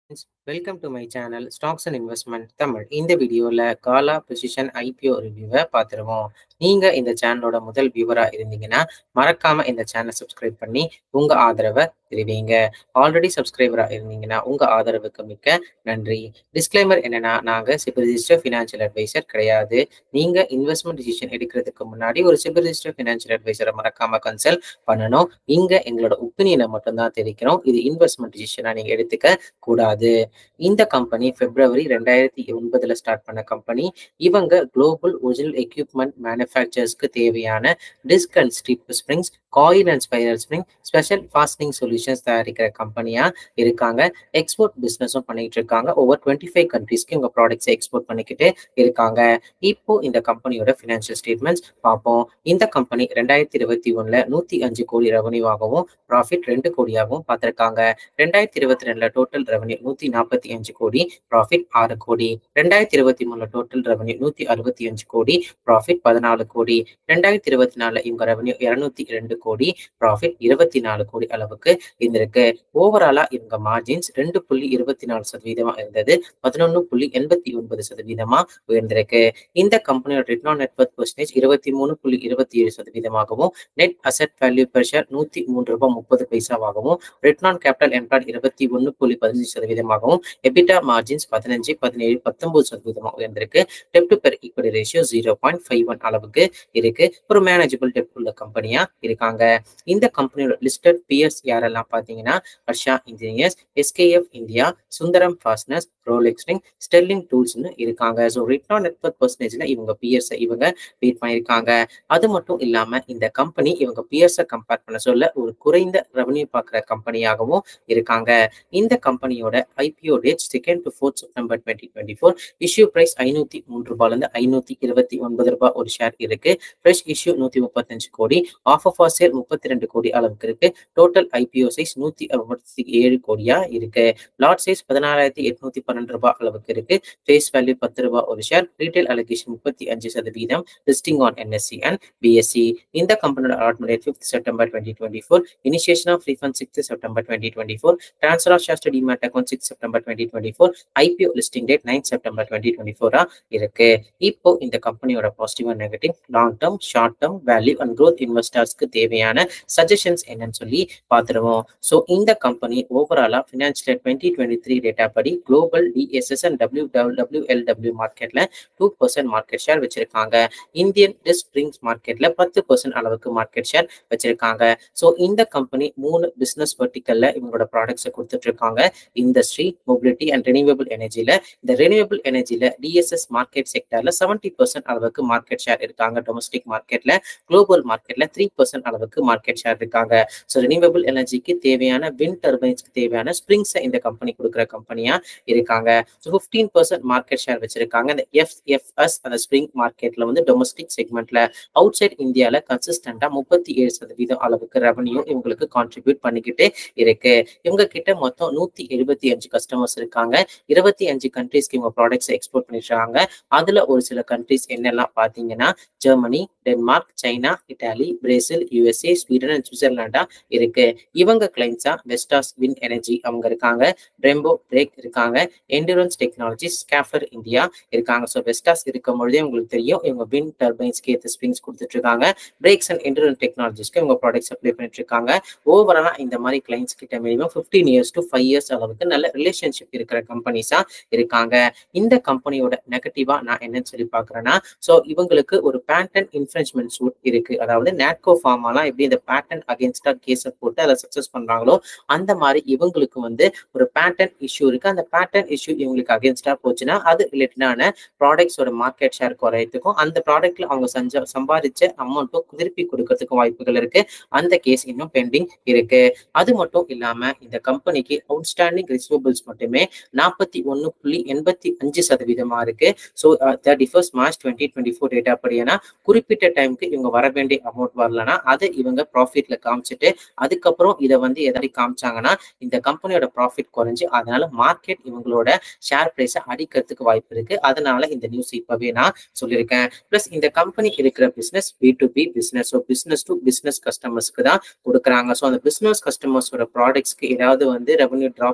welcome to my channel stocks and investment Tamil இந்த வீடியோவில் காலா position IPO ரிவ்யூவை பார்த்துருவோம் நீங்கள் இந்த சேனலோட முதல் வியூவராக இருந்தீங்கன்னா மறக்காம இந்த சேனலை சப்ஸ்கிரைப் பண்ணி உங்கள் ஆதரவை தெரிவிங்க ஆல்ரெடி சப்ஸ்கிரைபராக இருந்தீங்கன்னா உங்கள் ஆதரவுக்கு மிக்க நன்றி டிஸ்க்ளைமர் என்னன்னா நாங்கள் சிபில் ரிஜிஸ்டர் ஃபினான்ஷியல் அட்வைசர் கிடையாது நீங்கள் இன்வெஸ்ட்மெண்ட் டிசிஷன் எடுக்கிறதுக்கு முன்னாடி ஒரு சிபில் ரிஜிஸ்டர் ஃபினான்ஷியல் அட்வைசரை மறக்காம கன்சல்ட் பண்ணணும் இங்கே எங்களோட ஒப்பீனியனை மட்டும்தான் தெரிவிக்கிறோம் இது இன்வெஸ்ட்மெண்ட் டிசிஷனாக நீங்கள் எடுத்துக்க கூடாது இந்த கம்பெனி பிப்ரவரி ரெண்டாயிரத்தி ஒன்பதுல ஸ்டார்ட் பண்ண கம்பெனி இவங்க குளோபல் ஒரிஜினல் எக்யூப்மெண்ட் மேனுஃபேக்சர்ஸ்க்கு தேவையான disc and strip springs coil and spiral spring special fastening solutions தயாரிக்கிற கம்பெனியா இருக்காங்க எக்ஸ்போர்ட் பிஸ்னஸும் பண்ணிட்டு இருக்காங்க ஓவர் டுவெண்ட்டி ஃபைவ் கண்ட்ரீஸ்க்கு இவங்க ப்ராடக்ட்ஸை எக்ஸ்போர்ட் பண்ணிக்கிட்டு இருக்காங்க இப்போ இந்த கம்பெனியோட ஃபினான்ஷியல் ஸ்டேட்மெண்ட்ஸ் பார்ப்போம் இந்த கம்பெனி ரெண்டாயிரத்தி இருபத்தி ஒண்ணுல நூத்தி அஞ்சு கோடி ரெவன்யூவாகவும் ப்ராஃபிட் ரெண்டு கோடியாகவும் பார்த்திருக்காங்க ரெண்டாயிரத்தி இருபத்தி ரெண்டுல டோட்டல் ரெவன்யூ நூத்தி நாற்பத்தி அஞ்சு கோடி ப்ராஃபிட் ஆறு கோடி ரெண்டாயிரத்தி இருபத்தி மூணுல டோட்டல் ரெவன்யூ நூத்தி அறுபத்தி அஞ்சு கோடி ப்ராஃபிட் பதினாலு கோடி ரெண்டாயிரத்தி இருபத்தி நாலுல இவங்க ரெவன்யூ இருநூத்தி ரெண்டு கோடி ப்ராஃபிட் இருபத்தி நாலு கோடி அளவுக்கு இருந்திருக்கு ஓவராலா இவங்க மார்ஜின்ஸ் ரெண்டு புள்ளி இருபத்தி நாலு சதவீதமா இருந்தது பதினொன்னு புள்ளி எண்பத்தி ஒன்பது சதவீதமா உயர்ந்திருக்கு இந்த கம்பெனியோட ரிட்டர்ன் ஆன் நெட்வொர்க் பர்சன்டேஜ் இருபத்தி மூணு புள்ளி இருபத்தி ஏழு சதவீதமாகவும் net asset value per share நூத்தி மூன்று ரூபாய் முப்பது பைசாவாகவும் ரிட்டர்ன் ஆன் கேபிட்டல் எம்ப்ளாய்ட் இருபத்தி ஒன்னு புள்ளி பதினஞ்சு சதவீதமாகவும் எபிட்டா மார்ஜின்ஸ் பதினஞ்சு பதினேழு பத்தொன்பது சதவீதமாக உயர்ந்திருக்கு டெப்ட் per equity ratio zero point five one அளவுக்கு இருக்கு ஒரு மேனேஜபிள் டெப்ட் உள்ள கம்பெனியா இருக்காங்க இந்த கம்பெனியோட லிஸ்டட் பியர்ஸ் யாரெல்லாம் பார்த்தீங்கன்னா Harsha engineers SKF India Sundaram fasteners Rolex Rings Sterling டூல்ஸ்னு இருக்காங்க ஸோ ரிட்டர்ன் நெட்வொர்க் பர்சன்டேஜ்ல இவங்க பியர்ஸை இவங்க பீட் பண்ணியிருக்காங்க அது மட்டும் இல்லாம இந்த கம்பெனி இவங்க பியர்ஸை கம்பேர் பண்ண சொல்ல ஒரு குறைந்த ரெவன்யூ பார்க்குற கம்பெனியாகவும் இருக்காங்க இந்த கம்பெனியோட IPO date second to fourth September twenty twenty four issue price ஐநூத்தி மூன்று ரூபாயிலிருந்து ஐநூத்தி இருபத்தி ஒன்பது ரூபாய் ஒரு ஷேர் இருக்கு ஃப்ரெஷ் இஷ்யூ நூத்தி முப்பத்தஞ்சு கோடி ஆஃப் ஆஃப் சேல் முப்பத்தி ரெண்டு கோடி அளவுக்கு இருக்கு டோட்டல் ஐபிஓ சைஸ் நூத்தி அறுபத்தி ஏழு கோடியா இருக்கு லாட் சைஸ் பதினாலாயிரத்தி எட்நூத்தி பன்னெண்டு ரூபாய் அளவுக்கு இருக்கு ஃபேஸ் வேல்யூ பத்து ரூபாய் ஒரு ஷேர் ரீட்டைல் அலோகேஷன் முப்பத்தி அஞ்சு சதவீதம் listing on NSE and BSE இந்த கம்பெனியோட allotment fifth September twenty twenty four initiation of refund sixth September twenty twenty four transfer of share demat account six September twenty twenty four IPO listing date nine September twenty twenty ஃபோரா இருக்கு இப்போ இந்த கம்பெனியோட positive and negative long term short term value and growth இன்வெஸ்டர்ஸ்க்கு தேவையான suggestions என்னன்னு சொல்லி பார்த்துருவோம் ஸோ இந்த கம்பெனி ஓவராலா financial twenty twenty three data படி global DSS and W W LW மார்க்கெட்ல டூ பர்சன்ட் மார்க்கெட் ஷேர் வச்சிருக்காங்க இந்தியன் டிஸ்பிரிங்ஸ் மார்க்கெட்ல பத்து பர்சன்ட் அளவுக்கு மார்க்கெட் ஷேர் வச்சிருக்காங்க ஸோ இந்த கம்பெனி மூணு பிசினஸ் வெர்டிக்கல்ல இவங்களோட ப்ராடக்ட்ஸை கொடுத்துட்டு இருக்காங்க இண்டஸ்ட்ரி மொபிலிட்டி அண்ட் ரெனியூவபிள் எனர்ஜில இந்த ரெனியூவபிள் எனர்ஜில டிஎஸ்எஸ் மார்க்கெட் செக்டர்ல செவன்டி பர்சன்ட் அளவுக்கு மார்க்கெட் ஷேர் இருக்காங்க டொமஸ்டிக் மார்க்கெட்ல குளோபல் மார்க்கெட்ல த்ரீ பர்சன்ட் அளவுக்கு மார்க்கெட் ஷேர் இருக்காங்க ஸோ ரெனியூவபிள் எனர்ஜிக்கு தேவையான வின் டர்பைன்ஸ்க்கு தேவையான ஸ்ப்ரிங்ஸை இந்த கம்பெனி கொடுக்குற கம்பெனியா இருக்காங்க so fifteen percent market share வச்சிருக்காங்க இந்த எஃப்எஃப்எஸ் அந்த ஸ்ப்ரிங் மார்க்கெட்ல வந்து டொமஸ்டிக் செக்மெண்ட்ல அவுட் சைட் இந்தியாவில் கன்சிஸ்டண்டா முப்பத்தி ஏழு சதவீதம் அளவுக்கு ரெவன்யூ இவங்களுக்கு கான்ட்ரிபியூட் பண்ணிக்கிட்டே இருக்கு இவங்க கிட்ட மொத்தம் நூத்தி எழுபத்தி அஞ்சு கஸ்டமர்ஸ் இருக்காங்க இருபத்தி அஞ்சு கண்ட்ரீஸ்க்கு இவங்க ப்ராடக்ட்ஸ் எக்ஸ்போர்ட் பண்ணிருக்காங்க அதுல ஒரு சில கண்ட்ரீஸ் என்னெல்லாம் பாத்தீங்கன்னா Germany Denmark China Italy Brazil USA Sweden and சுவிட்சர்லாண்டா இருக்கு இவங்க கிளைண்ட்ஸா வெஸ்டாஸ் வின் எனர்ஜி அவங்க இருக்காங்க பிரெம்போ பிரேக் இருக்காங்க என்டூரன்ஸ் டெக்னாலஜி ஸ்கேஃபர் இந்தியா இருக்காங்க ஸோ வெஸ்டாஸ் இருக்கும் பொழுதே உங்களுக்கு தெரியும் இவங்க வின் டர்பைன்ஸ்க்கு ஏற்ற ஸ்ப்ரிங்ஸ் கொடுத்துட்டு இருக்காங்க பிரேக்ஸ் அண்ட் என்டூரன்ஸ் டெக்னாலஜிஸ்க்கு இவங்க ப்ராடக்ட் சப்ளை பண்ணிட்டு இருக்காங்க ஓவராலா இந்த மாதிரி கிளைண்ட்ஸ் கிட்ட minimum fifteen years to five years அளவுக்கு நல்ல ரிலேஷன்ஷிப் இருக்கிற கம்பெனிஸா இருக்காங்க இந்த கம்பெனியோட நெகட்டிவா நான் என்னன்னு சொல்லி பாக்குறேன்னா ஸோ இவங்களுக்கு ஒரு பேட்டன் இன்ஃபிரன்ச்மெண்ட் சூட் இருக்கு அதாவது நேட்கோ ஃபார்மாலாம் எப்படி இந்த பேட்டன் அகேன்ஸ்டா கேஸை போட்டு அதை சக்சஸ் பண்றாங்களோ அந்த மாதிரி இவங்களுக்கு வந்து ஒரு பேட்டன் இஷ்யூ இருக்கு அந்த பேட்டன் இஷ்யூ இவங்களுக்கு அகேன்ஸ்டா போச்சுன்னா அது ரிலேட்டடான ப்ராடக்ட்ஸோட மார்க்கெட் ஷேர் குறையத்துக்கும் அந்த ப்ராடக்ட்ல அவங்க செஞ்ச சம்பாதிச்ச அமௌண்ட்டும் திருப்பி கொடுக்கறதுக்கும் வாய்ப்புகள் இருக்கு அந்த கேஸ் இன்னும் பெண்டிங் இருக்கு அது மட்டும் இல்லாம இந்த கம்பெனிக்கு அவுட்ஸ்டாண்டிங் ரிசீவபிள்ஸ் மட்டுமே நாற்பத்தி ஒன்னு புள்ளி எண்பத்தி அஞ்சு சதவீதமா இருக்கு so thirty first March twenty twenty four data படியானா குறிப்பிட்ட டைமுக்கு இவங்க வர வேண்டிய அமௌண்ட் வரலன்னா அதை இவங்க ப்ராஃபிட்ல காமிச்சிட்டு அதுக்கப்புறம் இதை வந்து எதாவது காமிச்சாங்கன்னா இந்த கம்பெனியோட ப்ராஃபிட் குறைஞ்சு அதனால மார்க்கெட் இவங்களோட ஷேர் பிரைஸை அடிக்கிறதுக்கு வாய்ப்பு இருக்கு அதனால இந்த நியூஸ் இப்பவே நான் சொல்லியிருக்கேன் பிளஸ் இந்த கம்பெனி இருக்கிற business B to B business so business to business கஸ்டமர்ஸ்க்கு தான் கொடுக்குறாங்க ஸோ அந்த பிசினஸ் கஸ்டமர்ஸோட ப்ராடக்ட்ஸ்க்கு ஏதாவது வந்து ரெவன்யூ ட்ராப் ஆனாலோ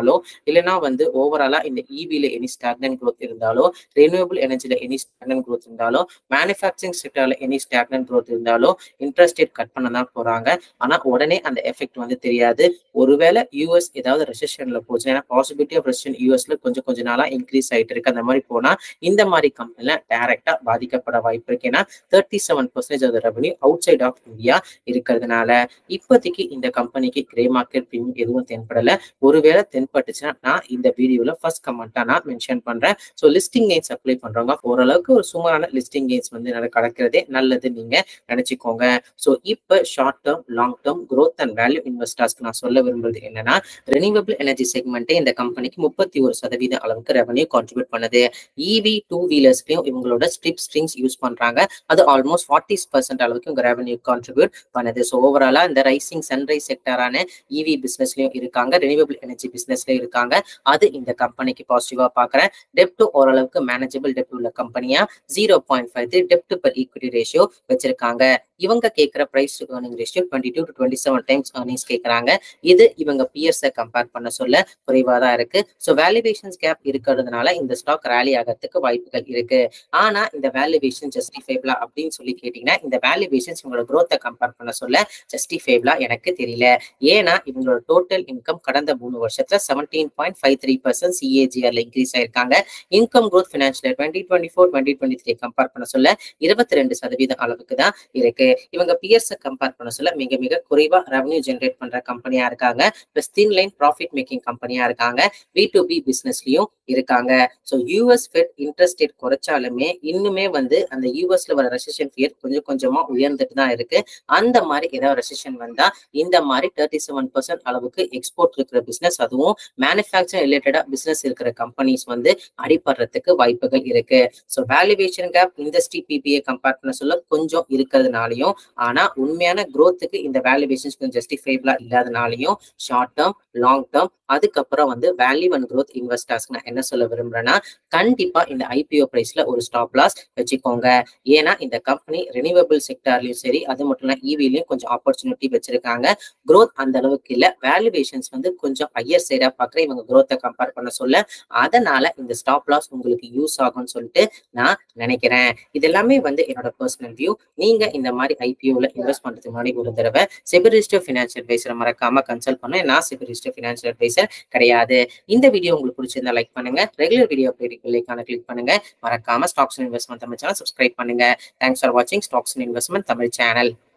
இருந்தாலோ இல்லைன்னா வந்து ஓவராலா இந்த இவில எனி ஸ்டாக்னன் growth இருந்தாலோ ரெனியூவபிள் எனர்ஜில எனி ஸ்டாக்னன் growth இருந்தாலோ மேனுஃபேக்சரிங் செக்டர்ல எனி ஸ்டாக்னன் growth இருந்தாலோ இன்ட்ரெஸ்ட் ரேட் கட் பண்ண தான் போறாங்க ஆனா உடனே அந்த எஃபெக்ட் வந்து தெரியாது ஒருவேளை யூஎஸ் ஏதாவது ரெசிஷன்ல போச்சு ஏன்னா பாசிபிலிட்டி ஆஃப் ரெசிஷன் யூஎஸ்ல கொஞ்சம் கொஞ்ச நாளா இன்க்ரீஸ் ஆயிட்டு இருக்கு அந்த மாதிரி போனா இந்த மாதிரி கம்பெனில டைரக்டா பாதிக்கப்பட வாய்ப்பு இருக்கு ஏன்னா thirty seven percentage of revenue outside of India இருக்கிறதுனால இப்போதைக்கு இந்த கம்பெனிக்கு கிரே மார்க்கெட் ப்ரீமியம் எதுவும் தென்படல ஒருவேளை தென்பட்டுச்சுன்னா நான் இந்த வீடியோல ஃபர்ஸ்ட் கமெண்டா நான் மென்ஷன் பண்றேன் ஸோ லிஸ்டிங் கெயின்ஸ் அப்ளை பண்றவங்க ஓரளவுக்கு ஒரு சுமாரான லிஸ்டிங் கெயின்ஸ் வந்து நட- கிடைக்கிறதே நல்லது நீங்க நினைச்சுக்கோங்க ஸோ இப்போ short term long term growth and value இன்வெஸ்டர்ஸ்க்கு நான் சொல்ல விரும்புறது என்னன்னா ரெனியூவபிள் எனர்ஜி செக்மெண்ட்டே இந்த கம்பெனிக்கு முப்பத்தி ஒரு சதவீத அளவுக்கு ரெவன்யூ கான்ட்ரிபியூட் பண்ணுது இவி டூ வீலர்ஸ்லயும் இவங்களோட ஸ்ட்ரிப் ஸ்ட்ரிங்ஸ் யூஸ் பண்றாங்க அது ஆல்மோஸ்ட் ஃபார்ட்டி பர்சன்ட் அளவுக்கு இவங்க ரெவன்யூ கான்ட்ரிபியூட் பண்ணுது ஸோ ஓவராலா இந்த ரைசிங் சன்ரைஸ் செக்டரான இவி பிசினஸ்லயும் இருக்காங்க ரெனியூவபிள் எனர்ஜி பிசினஸ்லயும் இருக்காங்க அது இந்த கம்பெனிக்கு பாசிட்டிவா பாக்குறேன் டெப்ட் ஓரளவுக்கு மேனேஜபிள் டெப்ட் உள்ள கம்பெனியா ஜீரோ பாயிண்ட் ஃபைவ் த்ரீ டெப்ட் பர் ஈக்விட்டி ரேஷியோ வச்சிருக்காங்க இவங்க கேட்கிற price to earning ratio twenty two to twenty seven times earnings கேட்கறாங்க இது இவங்க பியர்ஸை கம்பேர் பண்ண சொல்ல குறைவா தான் இருக்கு ஸோ வேல்யூவேஷன்ஸ் கேப் இருக்கிறதுனால இந்த ஸ்டாக் ரேலி ஆகிறதுக்கு வாய்ப்புகள் இருக்கு ஆனா இந்த வேல்யூவேஷன் ஜஸ்டிஃபைபிளா அப்படின்னு சொல்லி கேட்டீங்கன்னா இந்த வேல்யூவேஷன்ஸ் இவங்களோட growth-அ கம்பேர் பண்ண சொல்ல ஜஸ்டிஃபைபிளா எனக்கு தெரியல ஏன்னா இவங்களோட டோட்டல் இன்கம் கடந்த மூணு வருஷத்துல seventeen point five three percent சிஏஜிஆர்ல இன்க்ரீஸ் ஆயிருக்காங்க income growth financial twenty twenty four twenty twenty three compare பண்ண சொல்ல இருபத்தி ரெண்டு சதவீதம் அளவுக்கு தான் இருக்கு இவங்க பியர்ஸை கம்பேர் பண்ண சொல்ல மிக மிக குறைவா ரெவன்யூ ஜென்ரேட் பண்ற கம்பெனியா இருக்காங்க plus thin line profit making கம்பெனியா இருக்காங்க பி டு பி பிசினஸ்லயும் இருக்காங்க so US Fed interest rate குறைச்சாலுமே இன்னுமே வந்து அந்த யூஎஸ்ல வர ரெசிஷன் ஃபியர் கொஞ்சம் கொஞ்சமா உயர்ந்துட்டு தான் இருக்கு அந்த மாதிரி ஏதாவது ரெசிஷன் வந்தா இந்த மாதிரி தேர்ட்டி செவன் பர்சன்ட் அளவுக்கு எக்ஸ்போர்ட் இருக்கிற பிசினஸ் அதுவும் மேனுஃபேக்சர் ரிலேட்டடா பிசினஸ் இருக்கிற கம்பெனிஸ் வந்து அடிபடுறதுக்கு வாய்ப்புகள் இருக்கு so valuation cap industry PBA compare பண்ண சொல்ல கொஞ்சம் இருக்கிறதுனாலையும் ஆனா உண்மையான growth-க்கு இந்த வேல்யூவேஷன்ஸ் கொஞ்சம் ஜஸ்டிஃபைபிளா இல்லாதனாலையும் ஷார்ட் டேர்ம் லாங் டேர்ம் அதுக்கப்புறம் வந்து வேல்யூ அண்ட் growth இன்வெஸ்டர்ஸ்க்கு நான் என்ன சொல்ல விரும்புறேன்னா கண்டிப்பா இந்த ஐபிஓ பிரைஸ்ல ஒரு ஸ்டாப் லாஸ் வச்சுக்கோங்க ஏன்னா இந்த கம்பெனி ரெனியூவபிள் செக்டார்லயும் சரி அது மட்டும் இல்ல இவிலையும் கொஞ்சம் ஆப்பர்ச்சுனிட்டி வச்சிருக்காங்க growth அந்த அளவுக்கு இல்ல வேல்யூவேஷன்ஸ் வந்து கொஞ்சம் ஹையர் சைடா பாக்குற இவங்க growth-அ கம்பேர் பண்ண சொல்ல அதனால இந்த ஸ்டாப் லாஸ் உங்களுக்கு யூஸ் ஆகும்னு சொல்லிட்டு நான் நினைக்கிறேன் இது எல்லாமே வந்து என்னோட பர்சனல் வியூ நீங்க இந்த மாதிரி ஐபிஓல இன்வெஸ்ட் பண்றதுக்கு முன்னாடி ஒரு தடவை செபரிஸ்டர் ஃபினான்ஷியல் அட்வைசரை மறக்காம கன்சல்ட் பண்ண நான் செபரிஸ்டர் ஃபினான்ஷியல் அட்வைசர் கிடையாது இந்த வீடியோ உங்களுக்கு பிடிச்சிருந்தா லைக் பண்ணுங்க ரெகுலர் வீடியோ அப்டேட் பில்லைக்கான கிளிக் பண்ணுங்க மறக்காம stocks investment Tamil channel subscribe பண்ணுங்க தேங்க்ஸ் ஃபார் வாட்சிங் ஸ்டாக்ஸ் இன்வெஸ்ட்மெண்ட் தமிழ் சேனல்